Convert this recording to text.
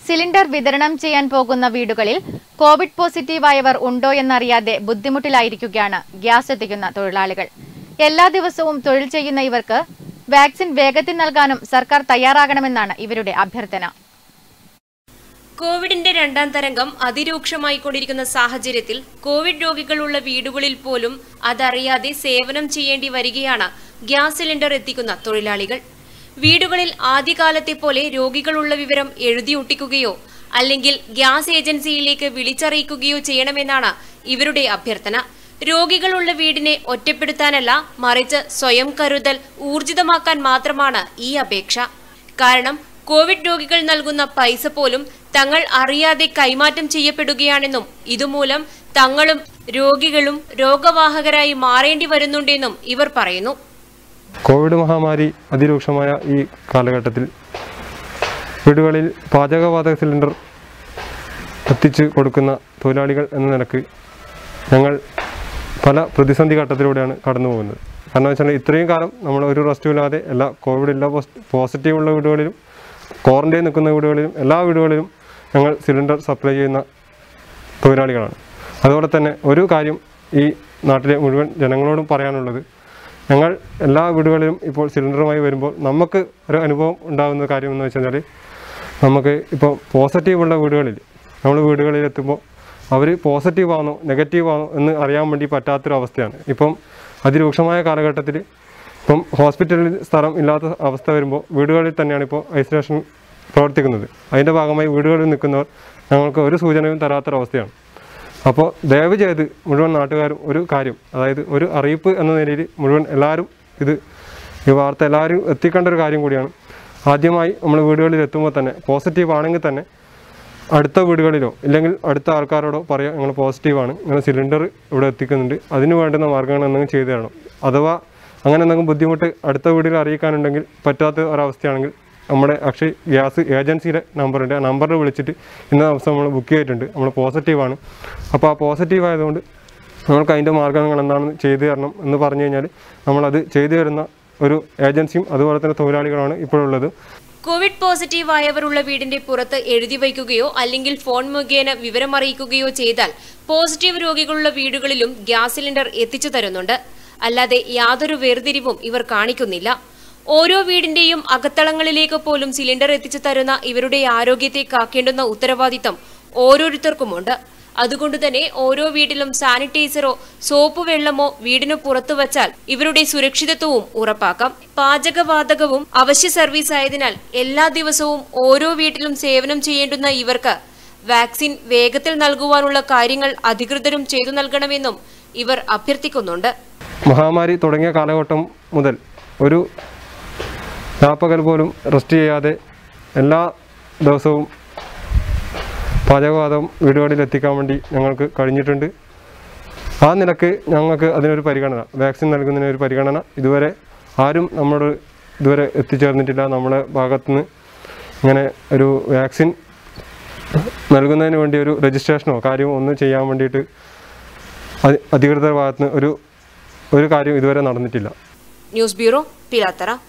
cylinder വിതരണം ചെയ്യാൻ പോകുന്ന വീടുകളിൽ കോവിഡ് പോസിറ്റീവായവർ ഉണ്ടോ എന്നറിയാതെ ബുദ്ധിമുട്ടിലായിരിക്കുകയാണ് ഗ്യാസ് എത്തിക്കുന്ന തൊഴിലാളികൾ എല്ലാ ദിവസവും തൊഴിൽ ചെയ്യുന്ന ഇവർക്ക് വാക്സിൻ വേഗത്തിൽ നൽകാനും സർക്കാർ തയ്യാറാകണമെന്നാണ് ഇവരുടെ അഭ്യർത്ഥന കോവിഡിന്റെ രണ്ടാം തരംഗം അതിരൂക്ഷമായിക്കൊണ്ടിരിക്കുന്ന സാഹചര്യത്തിൽ കോവിഡ് രോഗികളുള്ള വീടുകളിൽ പോലും അതറിയാതെ സേവനം ചെയ്യേണ്ടി വരികയാണ് ഗ്യാസ് സിലിണ്ടർ എത്തിക്കുന്ന തൊഴിലാളികൾ വീടുകളിൽ ആദ്യകാലത്തെ പോലെ രോഗികളുള്ള വിവരം എഴുതിയൊട്ടിക്കുകയോ അല്ലെങ്കിൽ ഗ്യാസ് ഏജൻസിയിലേക്ക് വിളിച്ചറിയിക്കുകയോ ചെയ്യണമെന്നാണ് ഇവരുടെ അഭ്യർത്ഥന രോഗികളുള്ള വീടിനെ ഒറ്റപ്പെടുത്താനല്ല മറിച്ച് സ്വയം കരുതൽ ഊർജിതമാക്കാൻ മാത്രമാണ് ഈ അപേക്ഷ കാരണം കോവിഡ് രോഗികൾ നൽകുന്ന പൈസ പോലും തങ്ങൾ അറിയാതെ കൈമാറ്റം ചെയ്യപ്പെടുകയാണെന്നും ഇതുമൂലം തങ്ങളും രോഗികളും രോഗവാഹകരായി മാറേണ്ടി വരുന്നുണ്ടെന്നും ഇവർ പറയുന്നു കോവിഡ് മഹാമാരി അതിരൂക്ഷമായ ഈ കാലഘട്ടത്തിൽ വീടുകളിൽ പാചകവാതക സിലിണ്ടർ എത്തിച്ച് കൊടുക്കുന്ന തൊഴിലാളികൾ എന്ന നിലക്ക് ഞങ്ങൾ പല പ്രതിസന്ധി ഘട്ടത്തിലൂടെയാണ് കടന്നു പോകുന്നത് കാരണം വെച്ചാൽ ഇത്രയും കാലം നമ്മൾ ഒരു റെസ്റ്റുമില്ലാതെ എല്ലാ കോവിഡ് എല്ലാ പോസിറ്റീവ് ഉള്ള വീടുകളിലും ക്വാറന്റൈൻ നിൽക്കുന്ന വീടുകളിലും എല്ലാ വീടുകളിലും ഞങ്ങൾ സിലിണ്ടർ സപ്ലൈ ചെയ്യുന്ന തൊഴിലാളികളാണ് അതുപോലെ തന്നെ ഒരു കാര്യം ഈ നാട്ടിലെ മുഴുവൻ ജനങ്ങളോടും പറയാനുള്ളത് ഞങ്ങൾ എല്ലാ വീടുകളിലും ഇപ്പോൾ സിലിണ്ടറുമായി വരുമ്പോൾ നമുക്ക് ഒരു അനുഭവം ഉണ്ടാകുന്ന കാര്യം എന്ന് വെച്ചാൽ നമുക്ക് ഇപ്പോൾ പോസിറ്റീവ് ഉള്ള വീടുകളിൽ നമ്മൾ വീടുകളിൽ എത്തുമ്പോൾ അവർ പോസിറ്റീവ് ആണോ നെഗറ്റീവ് ആണോ എന്ന് അറിയാൻ വേണ്ടി പറ്റാത്തൊരു അവസ്ഥയാണ് ഇപ്പം അതിരൂക്ഷമായ കാലഘട്ടത്തിൽ ഇപ്പം ഹോസ്പിറ്റലിൽ സ്ഥലം ഇല്ലാത്ത അവസ്ഥ വരുമ്പോൾ വീടുകളിൽ തന്നെയാണ് ഇപ്പോൾ ഐസൊലേഷൻ പ്രവർത്തിക്കുന്നത് അതിൻ്റെ ഭാഗമായി വീടുകളിൽ നിൽക്കുന്നവർ ഞങ്ങൾക്ക് ഒരു സൂചനയും തരാത്തൊരവസ്ഥയാണ് അപ്പോൾ ദയവ് ചെയ്ത് മുഴുവൻ നാട്ടുകാരും ഒരു കാര്യം അതായത് ഒരു അറിയിപ്പ് എന്ന നിലയിൽ മുഴുവൻ എല്ലാവരും ഇത് ഈ വാർത്ത എല്ലാവരും എത്തിക്കേണ്ട ഒരു കാര്യം കൂടിയാണ് ആദ്യമായി നമ്മൾ വീടുകളിൽ എത്തുമ്പോൾ തന്നെ പോസിറ്റീവ് ആണെങ്കിൽ തന്നെ അടുത്ത വീടുകളിലോ ഇല്ലെങ്കിൽ അടുത്ത ആൾക്കാരോടോ പറയാം ഞങ്ങൾ പോസിറ്റീവാണ് ഇങ്ങനെ സിലിണ്ടർ ഇവിടെ എത്തിക്കുന്നുണ്ട് അതിന് വേണ്ടുന്ന മാർഗ്ഗങ്ങൾ എന്തെങ്കിലും ചെയ്തു തരണം അഥവാ അങ്ങനെ എന്തെങ്കിലും ബുദ്ധിമുട്ട് അടുത്ത വീട്ടിൽ അറിയിക്കാനുണ്ടെങ്കിൽ പറ്റാത്ത ഒരവസ്ഥയാണെങ്കിൽ നമ്മുടെ അക്ഷയ് ഗ്യാസ് ഏജൻസിയുടെ നമ്പറുണ്ട് ആ നമ്പറിൽ വിളിച്ചിട്ട് ഇന്ന ദിവസം നമ്മൾ ബുക്ക് ചെയ്തിട്ടുണ്ട് നമ്മൾ പോസിറ്റീവാണ് അപ്പോൾ ആ പോസിറ്റീവ് ആയതുകൊണ്ട് നമ്മൾക്ക് അതിൻ്റെ മാർഗ്ഗങ്ങൾ എന്താണെന്ന് ചെയ്തു തരണം എന്ന് പറഞ്ഞു കഴിഞ്ഞാൽ നമ്മളത് ചെയ്തു തരുന്ന ഒരു ഏജൻസിയും അതുപോലെ തന്നെ തൊഴിലാളികളാണ് ഇപ്പോഴുള്ളത് കോവിഡ് പോസിറ്റീവ് ആയവരുള്ള വീടിന്റെ പുറത്ത് എഴുതി വയ്ക്കുകയോ അല്ലെങ്കിൽ ഫോൺ മുഖേന വിവരം അറിയിക്കുകയോ ചെയ്താൽ പോസിറ്റീവ് രോഗികളുള്ള വീടുകളിലും ഗ്യാസ് സിലിണ്ടർ എത്തിച്ചു തരുന്നുണ്ട് അല്ലാതെ യാതൊരു വേർതിരിവും ഇവർ കാണിക്കുന്നില്ല ഓരോ വീടിന്റെയും അകത്തളങ്ങളിലേക്ക് പോലും സിലിണ്ടർ എത്തിച്ചു തരുന്ന ഇവരുടെ ആരോഗ്യത്തെ കാക്കേണ്ടുന്ന ഉത്തരവാദിത്തം ഓരോരുത്തർക്കുമുണ്ട് അതുകൊണ്ട് തന്നെ ഓരോ വീട്ടിലും സാനിറ്റൈസറോ സോപ്പ് വെള്ളമോ വീടിനു പുറത്തു വച്ചാൽ ഇവരുടെ സുരക്ഷിതത്വവും ഉറപ്പാക്കാം പാചകവാതകവും അവശ്യ സർവീസ് ആയതിനാൽ എല്ലാ ദിവസവും ഓരോ വീട്ടിലും സേവനം ചെയ്യേണ്ടുന്ന ഇവർക്ക് വാക്സിൻ വേഗത്തിൽ നൽകുവാനുള്ള കാര്യങ്ങൾ അധികൃതരും ചെയ്തു നൽകണമെന്നും ഇവർ അഭ്യർത്ഥിക്കുന്നുണ്ട് മഹാമാരി തുടങ്ങിയ കാലഘട്ടം മുതൽ ഒരു രാപ്പകൽ പോലും റെസ്റ്റ് ചെയ്യാതെ എല്ലാ ദിവസവും പാചകവാതം വീടുകളിൽ എത്തിക്കാൻ വേണ്ടി ഞങ്ങൾക്ക് കഴിഞ്ഞിട്ടുണ്ട് ആ നിലക്ക് ഞങ്ങൾക്ക് അതിനൊരു പരിഗണന വാക്സിൻ നൽകുന്നതിന് ഒരു പരിഗണന ഇതുവരെ ആരും നമ്മളോട് ഇതുവരെ എത്തിച്ചേർന്നിട്ടില്ല നമ്മുടെ ഭാഗത്തുനിന്ന് ഇങ്ങനെ ഒരു വാക്സിൻ നൽകുന്നതിന് വേണ്ടി ഒരു രജിസ്ട്രേഷനോ കാര്യമോ ഒന്നും ചെയ്യാൻ വേണ്ടിയിട്ട് അധി- അധികൃതരുടെ ഭാഗത്തുനിന്ന് ഒരു ഒരു കാര്യം ഇതുവരെ നടന്നിട്ടില്ല ന്യൂസ് ബ്യൂറോ പിലാത്തറ